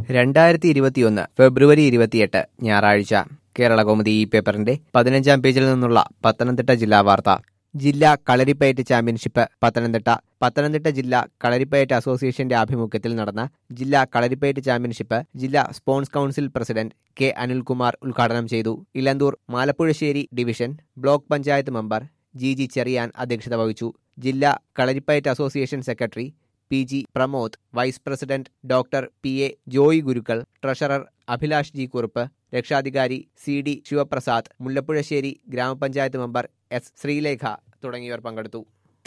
രണ്ടായിരത്തി ഇരുപത്തിയൊന്ന് ഫെബ്രുവരി ഇരുപത്തിയെട്ട് ഞായറാഴ്ച കേരളകൗമുദി ഈ പേപ്പറിന്റെ പതിനഞ്ചാം പേജിൽ നിന്നുള്ള പത്തനംതിട്ട ജില്ലാ വാർത്ത ജില്ലാ കളരിപ്പയറ്റ് ചാമ്പ്യൻഷിപ്പ് പത്തനംതിട്ട പത്തനംതിട്ട ജില്ലാ കളരിപ്പയറ്റ് അസോസിയേഷന്റെ ആഭിമുഖ്യത്തിൽ നടന്ന ജില്ലാ കളരിപ്പയറ്റ് ചാമ്പ്യൻഷിപ്പ് ജില്ലാ sports council president K Anilkumar ഉദ്ഘാടനം ചെയ്തു Elanthoor Malappuzhassery division block panchayat member G G Cherian അധ്യക്ഷത വഹിച്ചു ജില്ലാ Kalaripayattu association secretary P G Pramod vice president doctor P A Joy Gurukkal treasurer Abhilash G Kurup രക്ഷാധികാരി സി ഡി ശിവപ്രസാദ് മുല്ലപ്പുഴശ്ശേരി ഗ്രാമപഞ്ചായത്ത് മെമ്പർ എസ് ശ്രീലേഖ തുടങ്ങിയവർ പങ്കെടുത്തു